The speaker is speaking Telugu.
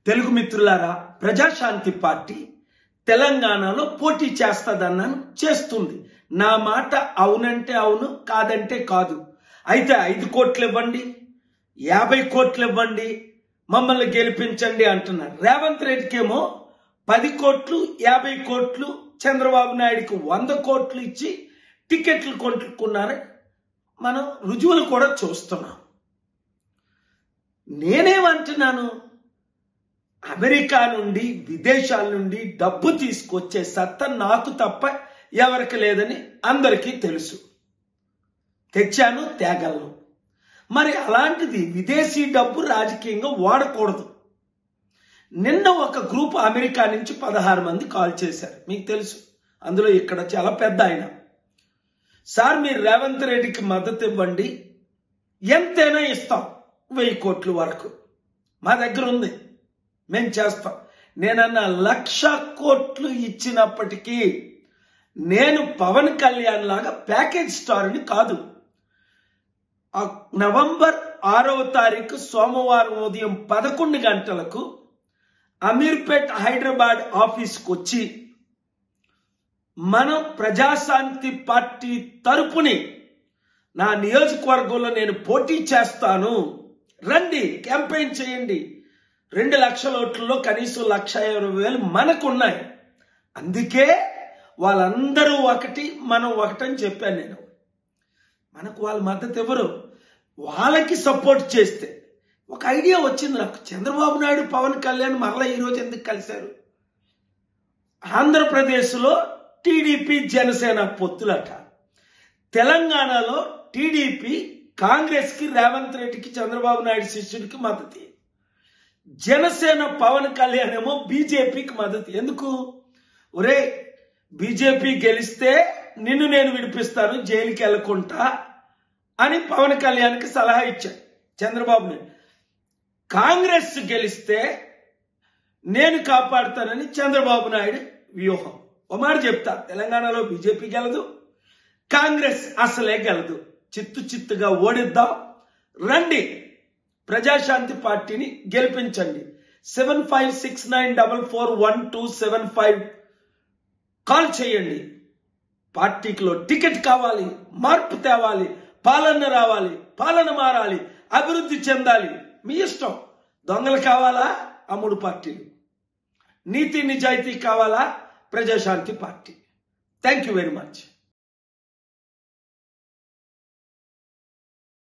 తెలుగు మిత్రులారా ప్రజాశాంతి పార్టీ తెలంగాణలో పోటీ చేస్తదన్నాను చేస్తుంది నా మాట అవునంటే అవును కాదంటే కాదు అయితే ఐదు కోట్లు ఇవ్వండి యాభై కోట్లు ఇవ్వండి మమ్మల్ని గెలిపించండి అంటున్నారు రేవంత్ రెడ్డికేమో పది కోట్లు యాభై కోట్లు చంద్రబాబు నాయుడుకి వంద కోట్లు ఇచ్చి టికెట్లు కొనుక్కున్నారు మనం రుజువులు కూడా చూస్తున్నాం నేనేమంటున్నాను అమెరికా నుండి విదేశాల నుండి డబ్బు తీసుకొచ్చే సత్తా నాకు తప్ప ఎవరికి లేదని అందరికీ తెలుసు తెచ్చాను తేగలను మరి అలాంటిది విదేశీ డబ్బు రాజకీయంగా వాడకూడదు నిన్న ఒక గ్రూప్ అమెరికా నుంచి పదహారు మంది కాల్ చేశారు మీకు తెలుసు అందులో ఇక్కడ చాలా పెద్ద ఆయన సార్ మీరు రేవంత్ రెడ్డికి మద్దతు ఇవ్వండి ఎంతైనా ఇస్తాం వెయ్యి కోట్ల వరకు మా దగ్గర ఉంది మేం చేస్తాం నేనన్న లక్ష కోట్లు ఇచ్చినప్పటికీ నేను పవన్ కళ్యాణ్ లాగా ప్యాకేజ్ స్టార్ని కాదు ఆ నవంబర్ ఆరవ తారీఖు సోమవారం ఉదయం పదకొండు గంటలకు అమీర్పేట్ హైదరాబాద్ ఆఫీస్కి వచ్చి మనం ప్రజాశాంతి పార్టీ తరపుని నా నియోజకవర్గంలో నేను పోటీ చేస్తాను రండి క్యాంపెయిన్ చేయండి రెండు లక్షల ఓట్లలో కనీసం లక్ష ఇరవై వేలు మనకున్నాయి అందుకే వాళ్ళందరూ ఒకటి మనం ఒకటని చెప్పాను నేను మనకు వాళ్ళ మద్దతు ఎవరు వాళ్ళకి సపోర్ట్ చేస్తే ఒక ఐడియా వచ్చింది నాకు చంద్రబాబు నాయుడు పవన్ కళ్యాణ్ మరలా ఈరోజు ఎందుకు కలిశారు ఆంధ్రప్రదేశ్లో టీడీపీ జనసేన పొత్తులట తెలంగాణలో టీడీపీ కాంగ్రెస్ కి రేవంత్ రెడ్డికి చంద్రబాబు నాయుడు శిష్యుడికి మద్దతు జనసేన పవన్ కళ్యాణ్ ఏమో బీజేపీకి మద్దతు ఎందుకు ఒరే బీజేపీ గెలిస్తే నిన్ను నేను విడిపిస్తాను జైలుకి వెళ్ళకుంటా అని పవన్ కళ్యాణ్కి సలహా ఇచ్చాడు చంద్రబాబు నాయుడు కాంగ్రెస్ గెలిస్తే నేను కాపాడుతానని చంద్రబాబు నాయుడు వ్యూహం ఒక మాట చెప్తా తెలంగాణలో బీజేపీ గెలదు కాంగ్రెస్ అసలే గెలదు చిత్తు చిత్తుగా ఓడిద్దాం రండి ప్రజాశాంతి పార్టీని గెలిపించండి seven five six nine double four one two seven five call చేయండి పార్టీలో టికెట్ కావాలి మార్పు తేవాలి పాలన రావాలి పాలన మారాలి అభివృద్ధి చెందాలి మీ ఇష్టం దొంగలు కావాలా అమ్ముడు పార్టీలు నీతి నిజాయితీ కావాలా Prajashanti party thank you very much